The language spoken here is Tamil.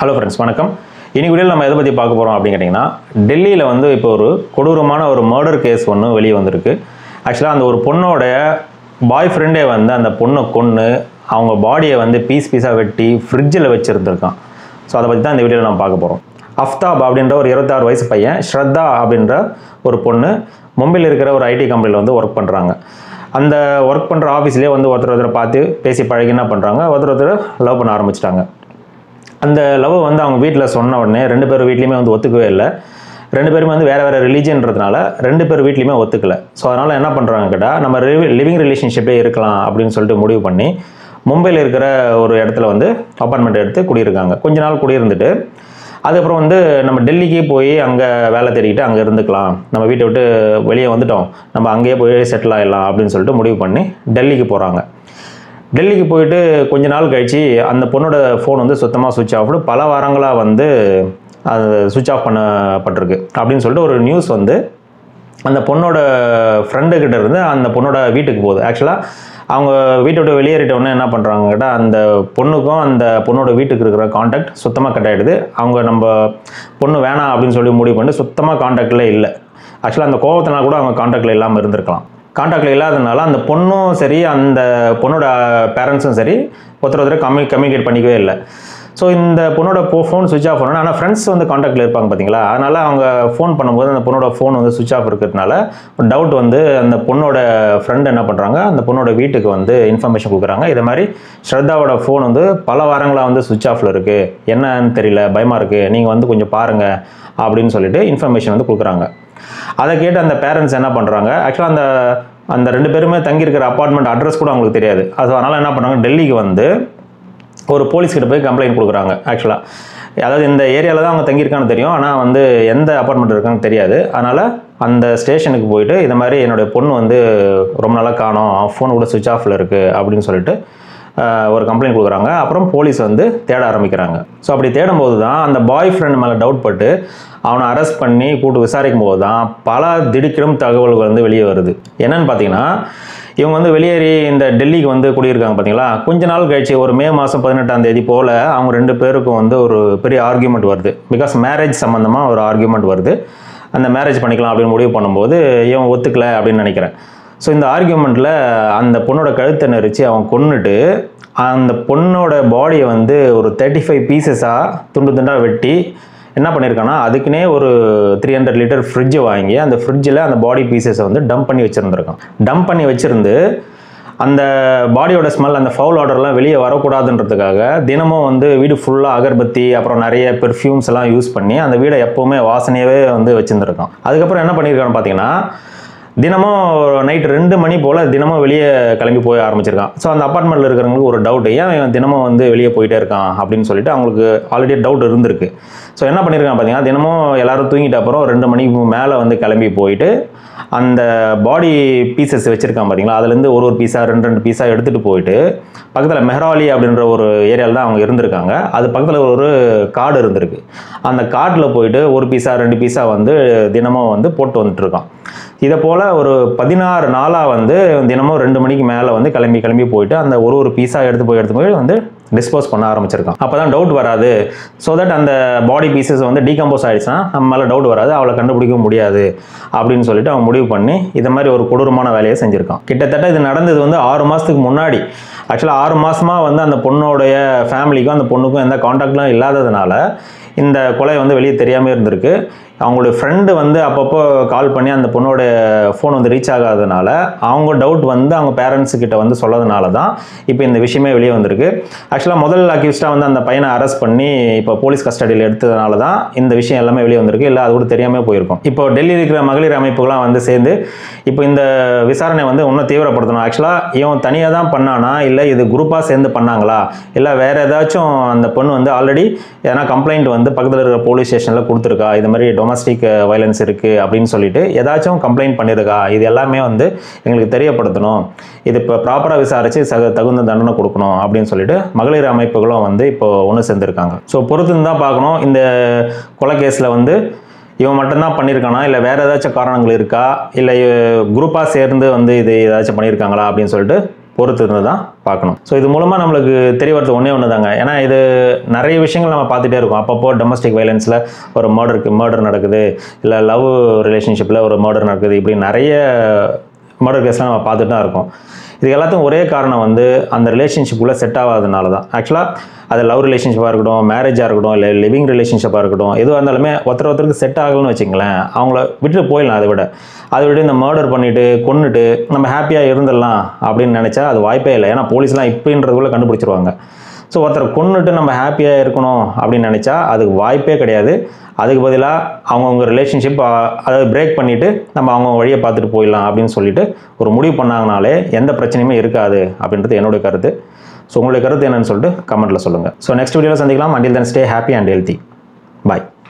ஹலோ ஃப்ரெண்ட்ஸ் வணக்கம் இன்னைக்கு வீடியோவில் நம்ம எதை பற்றி பார்க்க போகிறோம் அப்படின்னு கேட்டிங்கன்னா டெல்லியில் வந்து இப்போ ஒரு கொடூரமான ஒரு மர்டர் கேஸ் ஒன்று வெளியே வந்திருக்கு ஆக்சுவலாக அந்த ஒரு பொண்ணோட பாய் ஃப்ரெண்டே வந்து அந்த பொண்ணை கொன்று அவங்க பாடியை வந்து பீஸ் பீஸாக வெட்டி ஃப்ரிட்ஜில் வச்சுருந்துருக்கான் ஸோ அதை பற்றி தான் இந்த வீடியோவில் நம்ம பார்க்க போகிறோம் அஃப்தாப் அப்படின்ற ஒரு இருபத்தாறு வயசு பையன் ஸ்ரத்தா அப்படின்ற ஒரு பொண்ணு மும்பையில் இருக்கிற ஒரு ஐடி கம்பெனியில் வந்து ஒர்க் பண்ணுறாங்க அந்த ஒர்க் பண்ணுற ஆஃபீஸ்லேயே வந்து ஒருத்தர் ஒருத்தரை பார்த்து பேசி பழகி என்ன பண்ணுறாங்க ஒருத்தர் ஒருத்தர் லவ் பண்ண ஆரம்பிச்சிட்டாங்க அந்த லவ் வந்து அவங்க வீட்டில் சொன்ன உடனே ரெண்டு பேர் வீட்லேயுமே வந்து ஒத்துக்கவே இல்லை ரெண்டு பேருமே வந்து வேறு வேறு ரிலீஜன்றதுனால ரெண்டு பேர் வீட்லேயுமே ஒத்துக்கல ஸோ அதனால் என்ன பண்ணுறாங்க கேட்டால் நம்ம லிவிங் ரிலேஷன்ஷிப்பே இருக்கலாம் அப்படின்னு சொல்லிட்டு முடிவு பண்ணி மும்பையில் இருக்கிற ஒரு இடத்துல வந்து அப்பார்ட்மெண்ட் எடுத்து குடியிருக்காங்க கொஞ்ச நாள் குடியிருந்துட்டு அதுக்கப்புறம் வந்து நம்ம டெல்லிக்கே போய் அங்கே வேலை தேடிக்கிட்டு அங்கே இருந்துக்கலாம் நம்ம வீட்டை விட்டு வெளியே வந்துட்டோம் நம்ம அங்கேயே போய் செட்டில் ஆகிடலாம் அப்படின்னு சொல்லிட்டு முடிவு பண்ணி டெல்லிக்கு போகிறாங்க டெல்லிக்கு போயிட்டு கொஞ்ச நாள் கழிச்சு அந்த பொண்ணோட ஃபோன் வந்து சுத்தமாக சுவிட்ச் ஆஃப்டு பல வாரங்களாக வந்து அது சுவிட்ச் ஆஃப் பண்ணப்பட்டிருக்கு அப்படின்னு சொல்லிட்டு ஒரு நியூஸ் வந்து அந்த பொண்ணோட ஃப்ரெண்டு கிட்ட இருந்து அந்த பொண்ணோட வீட்டுக்கு போகுது ஆக்சுவலாக அவங்க வீட்டை விட்டு வெளியேறிட்ட உடனே என்ன பண்ணுறாங்க கேட்டால் அந்த பொண்ணுக்கும் அந்த பொண்ணோட வீட்டுக்கு இருக்கிற காண்டாக்ட் சுத்தமாக கட் ஆகிடுது அவங்க நம்ம பொண்ணு வேணாம் அப்படின்னு சொல்லி முடிவு பண்ணி சுத்தமாக காண்டாக்டில் இல்லை ஆக்சுவலாக அந்த கோவத்தினால கூட அவங்க காண்டாக்டில் இல்லாமல் இருந்திருக்கலாம் காண்டாக்டில் இல்லாததுனால அந்த பொண்ணும் சரி அந்த பொண்ணோட பேரண்ட்ஸும் சரி ஒருத்தர் ஒருத்தர் கம்யூ கம்யூனிகேட் பண்ணிக்கவே இல்லை ஸோ இந்த பொண்ணோட போ ஃபோன் சுவிச் ஆஃப் பண்ணணும் ஆனால் ஃப்ரெண்ட்ஸ் வந்து காண்டாக்டில் இருப்பாங்க பார்த்தீங்களா அதனால் அவங்க ஃபோன் பண்ணும்போது அந்த பொண்ணோட ஃபோன் வந்து சுவிச் ஆஃப் இருக்கிறதுனால ஒரு டவுட் வந்து அந்த பொண்ணோட ஃப்ரெண்ட் என்ன பண்ணுறாங்க அந்த பொண்ணோட வீட்டுக்கு வந்து இன்ஃபர்மேஷன் கொடுக்குறாங்க இது மாதிரி ஸ்ரத்தாவோட ஃபோன் வந்து பல வாரங்களாக வந்து சுவிச் ஆஃபில் இருக்குது என்னன்னு தெரியல பயமாக இருக்குது நீங்கள் வந்து கொஞ்சம் பாருங்கள் அப்படின்னு சொல்லிட்டு இன்ஃபர்மேஷன் வந்து கொடுக்குறாங்க அதை கேட்டு அந்த பேரண்ட்ஸ் என்ன பண்ணுறாங்க ஆக்சுவலாக அந்த அந்த ரெண்டு பேருமே தங்கியிருக்கிற அப்பார்ட்மெண்ட் அட்ரஸ் கூட அவங்களுக்கு தெரியாது அது அதனால் என்ன பண்ணுறாங்க டெல்லிக்கு வந்து ஒரு போலீஸ் கிட்ட போய் கம்ப்ளைண்ட் கொடுக்குறாங்க ஆக்சுவலாக அதாவது இந்த ஏரியாவில் தான் அவங்க தங்கியிருக்கான்னு தெரியும் ஆனால் வந்து எந்த அப்பார்ட்மெண்ட் இருக்கான்னு தெரியாது அதனால் அந்த ஸ்டேஷனுக்கு போயிட்டு இந்த மாதிரி என்னுடைய பொண்ணு வந்து ரொம்ப நாளாக காணோம் ஃபோன் கூட சுவிச் ஆஃபில் இருக்குது அப்படின்னு சொல்லிட்டு ஆஹ், ஒரு கம்ப்ளைண்ட் கொடுக்குறாங்க அப்புறம் போலீஸ் வந்து தேட ஆரம்பிக்கிறாங்க ஸோ அப்படி தேடும்போது தான் அந்த பாய் ஃப்ரெண்ட் மேலே டவுட் பட்டு அவனை அரெஸ்ட் பண்ணி கூட்டு விசாரிக்கும் போது தான் பல திடுக்கிடும் தகவல்கள் வந்து வெளியே வருது என்னன்னு பார்த்தீங்கன்னா இவங்க வந்து வெளியேறி இந்த டெல்லிக்கு வந்து குடியிருக்காங்க பார்த்தீங்களா கொஞ்ச நாள் கழிச்சு ஒரு மே மாதம் பதினெட்டாம் தேதி போல் அவங்க ரெண்டு பேருக்கும் வந்து ஒரு பெரிய ஆர்கியூமெண்ட் வருது பிகாஸ் மேரேஜ் சம்மந்தமாக ஒரு ஆர்கியூமெண்ட் வருது அந்த மேரேஜ் பண்ணிக்கலாம் அப்படின்னு முடிவு பண்ணும்போது இவன் ஒத்துக்கல அப்படின்னு நினைக்கிறேன் ஸோ இந்த ஆர்கியூமெண்ட்டில் அந்த பொண்ணோட கழுத்தை நெரிச்சு அவன் கொன்னுட்டு அந்த பொண்ணோட பாடியை வந்து ஒரு தேர்ட்டி ஃபைவ் பீசஸாக துண்டு துண்டாக வெட்டி என்ன பண்ணியிருக்கான்னா அதுக்குன்னே ஒரு த்ரீ ஹண்ட்ரட் லிட்டர் ஃப்ரிட்ஜை வாங்கி அந்த ஃப்ரிட்ஜில் அந்த பாடி பீசஸை வந்து டம்ப் பண்ணி வச்சுருந்துருக்கான் டம்ப் பண்ணி வச்சுருந்து அந்த பாடியோட ஸ்மெல் அந்த ஃபவுல் ஆர்டர்லாம் வெளியே வரக்கூடாதுன்றதுக்காக தினமும் வந்து வீடு ஃபுல்லாக அகர்பத்தி அப்புறம் நிறைய பெர்ஃப்யூம்ஸ் எல்லாம் யூஸ் பண்ணி அந்த வீடை எப்போவுமே வாசனையாகவே வந்து வச்சுருந்துருக்கான் அதுக்கப்புறம் என்ன பண்ணியிருக்கான்னு பார்த்தீங்கன்னா தினமும் நைட் ரெண்டு மணி போல் தினமும் வெளியே கிளம்பி போய் ஆரம்பிச்சிருக்கான் ஸோ அந்த அப்பார்ட்மெண்ட்டில் இருக்கிறவங்களுக்கு ஒரு டவுட் ஏன் இவன் தினமும் வந்து வெளியே போயிட்டே இருக்கான் அப்படின்னு சொல்லிட்டு அவங்களுக்கு ஆல்ரெடி டவுட் இருந்திருக்கு ஸோ என்ன பண்ணியிருக்கான் பார்த்தீங்கன்னா தினமும் எல்லாரும் தூங்கிட்ட அப்புறம் ரெண்டு மணிக்கு மேலே வந்து கிளம்பி போயிட்டு அந்த பாடி பீசஸ் வச்சுருக்கான் பார்த்தீங்களா அதுலேருந்து ஒரு ஒரு பீஸாக ரெண்டு ரெண்டு பீஸாக எடுத்துகிட்டு போயிட்டு பக்கத்தில் மெஹ்ராலி அப்படின்ற ஒரு ஏரியாவில் தான் அவங்க இருந்திருக்காங்க அது பக்கத்தில் ஒரு காடு இருந்திருக்கு அந்த காட்டில் போயிட்டு ஒரு பீஸா ரெண்டு பீஸா வந்து தினமும் வந்து போட்டு வந்துட்டு இருக்கான் இதை போல் ஒரு பதினாறு நாளாக வந்து தினமும் ரெண்டு மணிக்கு மேலே வந்து கிளம்பி கிளம்பி போயிட்டு அந்த ஒரு ஒரு பீஸாக எடுத்து போய் எடுத்து போய் வந்து டிஸ்போஸ் பண்ண ஆரம்பிச்சிருக்கான் அப்போ தான் டவுட் வராது ஸோ தட் அந்த பாடி பீசஸ் வந்து டீகம்போஸ் ஆயிடுச்சுன்னா நம்ம மேலே டவுட் வராது அவளை கண்டுபிடிக்க முடியாது அப்படின்னு சொல்லிட்டு அவன் முடிவு பண்ணி இந்த மாதிரி ஒரு கொடூரமான வேலையை செஞ்சுருக்கான் கிட்டத்தட்ட இது நடந்தது வந்து ஆறு மாதத்துக்கு முன்னாடி ஆக்சுவலாக ஆறு மாதமாக வந்து அந்த பொண்ணோடைய ஃபேமிலிக்கும் அந்த பொண்ணுக்கும் எந்த காண்டாக்ட்லாம் இல்லாததுனால இந்த கொலை வந்து வெளியே தெரியாமல் இருந்திருக்கு அவங்களுடைய ஃப்ரெண்டு வந்து அப்பப்போ கால் பண்ணி அந்த பொண்ணோட ஃபோன் வந்து ரீச் ஆகாதனால அவங்க டவுட் வந்து அவங்க பேரண்ட்ஸ் கிட்ட வந்து சொன்னதுனால தான் இப்போ இந்த விஷயமே வெளியே வந்திருக்கு ஆக்சுவலாக முதல் அக்யூஸ்டாக வந்து அந்த பையனை அரெஸ்ட் பண்ணி இப்போ போலீஸ் கஸ்டடியில் எடுத்ததுனால தான் இந்த விஷயம் எல்லாமே வெளியே வந்திருக்கு இல்லை அது கூட தெரியாமல் போயிருக்கும் இப்போ டெல்லியில் இருக்கிற மகளிர் அமைப்புகள்லாம் வந்து சேர்ந்து இப்போ இந்த விசாரணை வந்து இன்னும் தீவிரப்படுத்தணும் ஆக்சுவலாக இவன் தனியாக தான் பண்ணானா இல்லை இது குரூப்பாக சேர்ந்து பண்ணாங்களா இல்லை வேற ஏதாச்சும் அந்த பொண்ணு வந்து ஆல்ரெடி எதனா கம்ப்ளைண்ட் வந்து பக்கத்தில் இருக்கிற போலீஸ் ஸ்டேஷனில் கொடுத்துருக்கா இது மாதிரி டொமஸ்டிக் வயலன்ஸ் இருக்குது அப்படின்னு சொல்லிட்டு ஏதாச்சும் கம்ப்ளைண்ட் பண்ணியிருக்கா இது எல்லாமே வந்து எங்களுக்கு தெரியப்படுத்தணும் இது இப்போ ப்ராப்பராக விசாரித்து சக தகுந்த தண்டனை கொடுக்கணும் அப்படின்னு சொல்லிட்டு மகளிர் அமைப்புகளும் வந்து இப்போ ஒன்று சேர்ந்துருக்காங்க ஸோ பொறுத்து தான் பார்க்கணும் இந்த கொலை கேஸில் வந்து இவன் மட்டும்தான் பண்ணியிருக்கானா இல்லை வேறு ஏதாச்சும் காரணங்கள் இருக்கா இல்லை குரூப்பாக சேர்ந்து வந்து இது ஏதாச்சும் பண்ணியிருக்காங்களா அப்படின்னு சொல்லிட்டு பொறுத்து இருந்து தான் பார்க்கணும் ஸோ இது மூலமாக நம்மளுக்கு தெரிய வரது ஒன்றே ஒன்று தாங்க ஏன்னா இது நிறைய விஷயங்கள் நம்ம பார்த்துட்டே இருக்கோம் அப்பப்போ டொமஸ்டிக் வைலன்ஸில் ஒரு மர்டருக்கு மர்டர் நடக்குது இல்லை லவ் ரிலேஷன்ஷிப்பில் ஒரு மர்டர் நடக்குது இப்படி நிறைய மர்டர் கேஸ்லாம் நம்ம பார்த்துட்டு தான் இருக்கோம் இது எல்லாத்துக்கும் ஒரே காரணம் வந்து அந்த ரிலேஷன்ஷிப்புக்குள்ளே செட் ஆகாதனால தான் ஆக்சுவலாக அது லவ் ரிலேஷன்ஷிப்பாக இருக்கட்டும் மேரேஜாக இருக்கட்டும் இல்லை லிவிங் ரிலேஷன்ஷிப்பாக இருக்கட்டும் எதுவாக இருந்தாலுமே ஒருத்தர் ஒருத்தருக்கு செட் ஆகலன்னு வச்சுங்களேன் அவங்கள விட்டுட்டு போயிடலாம் அதை விட அதை விட இந்த மர்டர் பண்ணிட்டு கொன்னுட்டு நம்ம ஹாப்பியாக இருந்துடலாம் அப்படின்னு நினச்சா அது வாய்ப்பே இல்லை ஏன்னா போலீஸ்லாம் இப்படின்றதுக்குள்ளே கண்டுபிடிச்சிருவாங்க ஸோ ஒருத்தர் கொன்னுட்டு நம்ம ஹாப்பியாக இருக்கணும் அப்படின்னு நினச்சா அதுக்கு வாய்ப்பே கிடையாது அதுக்கு பதிலாக அவங்கவுங்க ரிலேஷன்ஷிப் அதை பிரேக் பண்ணிவிட்டு நம்ம அவங்க வழியை பார்த்துட்டு போயிடலாம் அப்படின்னு சொல்லிட்டு ஒரு முடிவு பண்ணாங்கனாலே எந்த பிரச்சனையுமே இருக்காது அப்படின்றது என்னுடைய கருத்து ஸோ உங்களுடைய கருத்து என்னன்னு சொல்லிட்டு கமெண்ட்டில் சொல்லுங்கள் ஸோ நெக்ஸ்ட் வீடியோவில் சந்திக்கலாம் until then stay happy and healthy bye